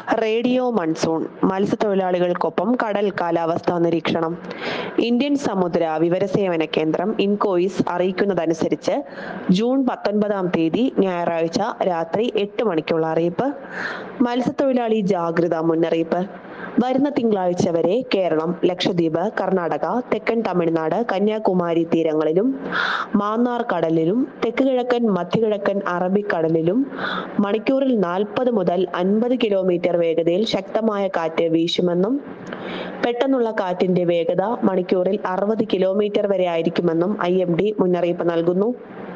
radio monsoon മത്സ്യത്തൊഴിലാളികൾക്കൊപ്പം കടൽ കാലാവസ്ഥാ നിരീക്ഷണം ഇന്ത്യൻ സമുദ്ര വിവരസേവന കേന്ദ്രം ഇൻകോയിസ് അറിയിക്കുന്നതനുസരിച്ച് ജൂൺ പത്തൊൻപതാം തീയതി ഞായറാഴ്ച രാത്രി എട്ട് മണിക്കുള്ള അറിയിപ്പ് മത്സ്യത്തൊഴിലാളി ജാഗ്രതാ മുന്നറിയിപ്പ് വരുന്ന തിങ്കളാഴ്ച വരെ കേരളം ലക്ഷദ്വീപ് കർണാടക തെക്കൻ തമിഴ്നാട് കന്യാകുമാരി തീരങ്ങളിലും മാന്നാർ കടലിലും തെക്ക് കിഴക്കൻ മധ്യകിഴക്കൻ അറബിക്കടലിലും മണിക്കൂറിൽ നാൽപ്പത് മുതൽ അൻപത് കിലോമീറ്റർ വേഗതയിൽ ശക്തമായ കാറ്റ് വീശുമെന്നും പെട്ടെന്നുള്ള കാറ്റിന്റെ വേഗത മണിക്കൂറിൽ അറുപത് കിലോമീറ്റർ വരെ ആയിരിക്കുമെന്നും ഐ എം ഡി മുന്നറിയിപ്പ് നൽകുന്നു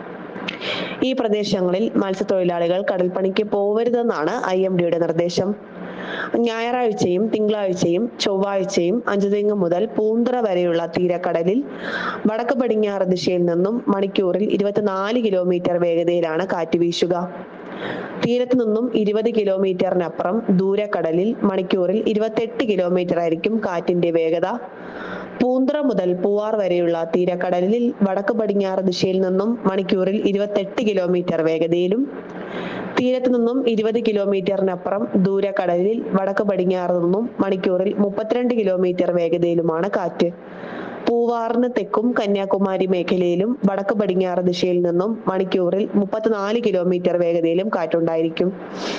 ഈ പ്രദേശങ്ങളിൽ മത്സ്യത്തൊഴിലാളികൾ കടൽപ്പണിക്ക് പോവരുതെന്നാണ് ഐ എം ഡിയുടെ നിർദ്ദേശം ഞായറാഴ്ചയും തിങ്കളാഴ്ചയും ചൊവ്വാഴ്ചയും അഞ്ചുതെങ്ങ് മുതൽ പൂന്തറ വരെയുള്ള തീരക്കടലിൽ വടക്ക് പടിഞ്ഞാറ് ദിശയിൽ നിന്നും മണിക്കൂറിൽ ഇരുപത്തിനാല് കിലോമീറ്റർ വേഗതയിലാണ് കാറ്റ് വീശുക തീരത്ത് നിന്നും ഇരുപത് കിലോമീറ്ററിനപ്പുറം ദൂരക്കടലിൽ മണിക്കൂറിൽ ഇരുപത്തെട്ട് കിലോമീറ്റർ ആയിരിക്കും കാറ്റിന്റെ വേഗത പൂന്തറ മുതൽ പൂവാർ വരെയുള്ള തീരക്കടലിൽ വടക്ക് പടിഞ്ഞാറ് ദിശയിൽ നിന്നും മണിക്കൂറിൽ ഇരുപത്തെട്ട് കിലോമീറ്റർ വേഗതയിലും തീരത്ത് നിന്നും ഇരുപത് കിലോമീറ്ററിനപ്പുറം ദൂരക്കടലിൽ വടക്ക് പടിഞ്ഞാറ് നിന്നും മണിക്കൂറിൽ മുപ്പത്തിരണ്ട് കിലോമീറ്റർ വേഗതയിലുമാണ് കാറ്റ് പൂവാറിന് തെക്കും കന്യാകുമാരി മേഖലയിലും വടക്ക് പടിഞ്ഞാറ് ദിശയിൽ നിന്നും മണിക്കൂറിൽ മുപ്പത്തിനാല് കിലോമീറ്റർ വേഗതയിലും കാറ്റുണ്ടായിരിക്കും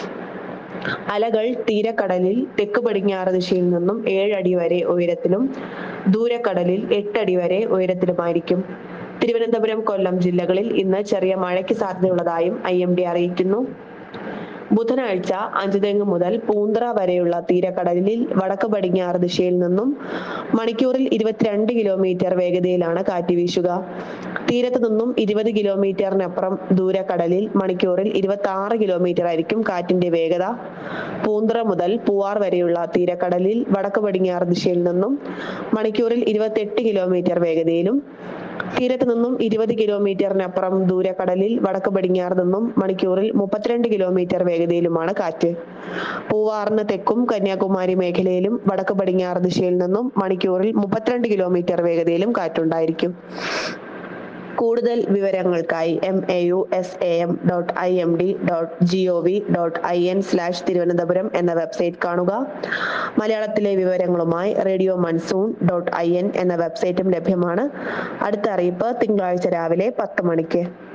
അലകൾ തീരക്കടലിൽ തെക്ക് പടിഞ്ഞാറ് ദിശയിൽ നിന്നും ഏഴടി വരെ ഉയരത്തിലും ദൂരക്കടലിൽ എട്ടടി വരെ ഉയരത്തിലുമായിരിക്കും തിരുവനന്തപുരം കൊല്ലം ജില്ലകളിൽ ഇന്ന് ചെറിയ മഴയ്ക്ക് സാധ്യതയുള്ളതായും ഐ എം ഡി അറിയിക്കുന്നു ബുധനാഴ്ച അഞ്ചുതെങ്ങ് മുതൽ പൂന്തറ വരെയുള്ള തീരക്കടലിൽ വടക്ക് പടിഞ്ഞാറ് ദിശയിൽ നിന്നും മണിക്കൂറിൽ ഇരുപത്തിരണ്ട് കിലോമീറ്റർ വേഗതയിലാണ് കാറ്റ് വീശുക തീരത്ത് നിന്നും ഇരുപത് കിലോമീറ്ററിനപ്പുറം ദൂരക്കടലിൽ മണിക്കൂറിൽ ഇരുപത്തി ആറ് കിലോമീറ്റർ ആയിരിക്കും കാറ്റിന്റെ വേഗത പൂന്തറ മുതൽ പൂവാർ വരെയുള്ള തീരക്കടലിൽ വടക്ക് പടിഞ്ഞാറ് ദിശയിൽ നിന്നും മണിക്കൂറിൽ ഇരുപത്തെട്ട് കിലോമീറ്റർ വേഗതയിലും തീരത്ത് നിന്നും ഇരുപത് കിലോമീറ്ററിനപ്പുറം ദൂരക്കടലിൽ വടക്ക് പടിഞ്ഞാറ് നിന്നും മണിക്കൂറിൽ മുപ്പത്തിരണ്ട് കിലോമീറ്റർ വേഗതയിലുമാണ് കാറ്റ് പൂവാറിന് തെക്കും കന്യാകുമാരി മേഖലയിലും വടക്ക് പടിഞ്ഞാറ് ദിശയിൽ നിന്നും മണിക്കൂറിൽ മുപ്പത്തിരണ്ട് കിലോമീറ്റർ വേഗതയിലും കാറ്റുണ്ടായിരിക്കും കൂടുതൽ വിവരങ്ങൾക്കായി M A U S A M dot I M D dot G O V dot I N slash Thiruvananthapuram എന്ന വെബ്സൈറ്റ് കാണുക മലയാളത്തിലെ വിവരങ്ങളുമായി radio monsoon dot I N എന്ന വെബ്സൈറ്റും ലഭ്യമാണ് അടുത്ത അറിയിപ്പ് തിങ്കളാഴ്ച രാവിലെ പത്ത് മണിക്ക്